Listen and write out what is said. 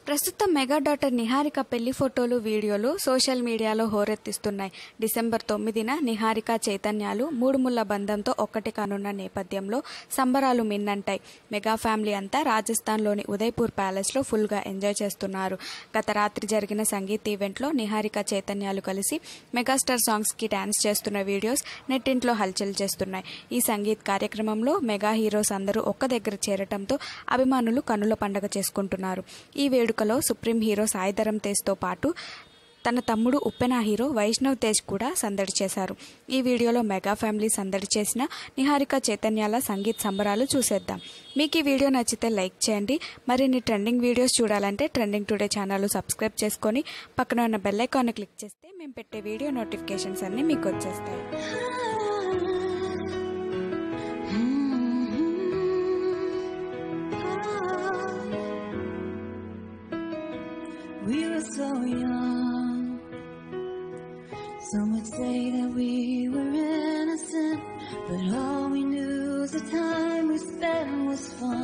ప్రస్తుతం mega daughter Niharika పెళ్లి ఫోటోలు వీడియోలు సోషల్ మీడియాలో హోరెత్తిస్తున్నాయి డిసెంబర్ తొమ్మిదిన నిహారిక చైతన్యాలు మూడు ముళ్ల బంధంతో ఒక్కటి కానున్న నేపథ్యంలో సంబరాలు మిన్నంటాయి మెగా ఫ్యామిలీ అంతా రాజస్థాన్లోని ఉదయ్పూర్ ప్యాలెస్లో ఫుల్గా ఎంజాయ్ చేస్తున్నారు గత రాత్రి జరిగిన సంగీత్ ఈవెంట్లో నిహారిక చైతన్యాలు కలిసి మెగాస్టార్ సాంగ్స్కి డాన్స్ చేస్తున్న వీడియోస్ నెట్టింట్లో హల్చల్ చేస్తున్నాయి ఈ సంగీత్ కార్యక్రమంలో మెగా హీరోస్ అందరూ ఒక్క దగ్గర చేరటంతో అభిమానులు కన్నుల పండగ చేసుకుంటున్నారు ఈ వేడుకలో సుప్రీం హీరో సాయిధరం తేజ్తో పాటు తన తమ్ముడు ఉప్పెన హీరో వైష్ణవ్ తేజ్ కూడా సందడి చేశారు ఈ వీడియోలో మెగా ఫ్యామిలీ సందడి చేసిన నిహారిక చైతన్యాల సంగీత్ సంబరాలు చూసేద్దాం మీకు ఈ వీడియో నచ్చితే లైక్ చేయండి మరిన్ని ట్రెండింగ్ వీడియోస్ చూడాలంటే ట్రెండింగ్ టుడే ఛానల్ సబ్స్క్రైబ్ చేసుకొని పక్కన ఉన్న బెల్ ఐకాన్ని క్లిక్ చేస్తే మేము పెట్టే వీడియో నోటిఫికేషన్స్ అన్నీ మీకు వచ్చేస్తాయి We were so young. Some would say that we were innocent, but all we knew was the time we spent was fun.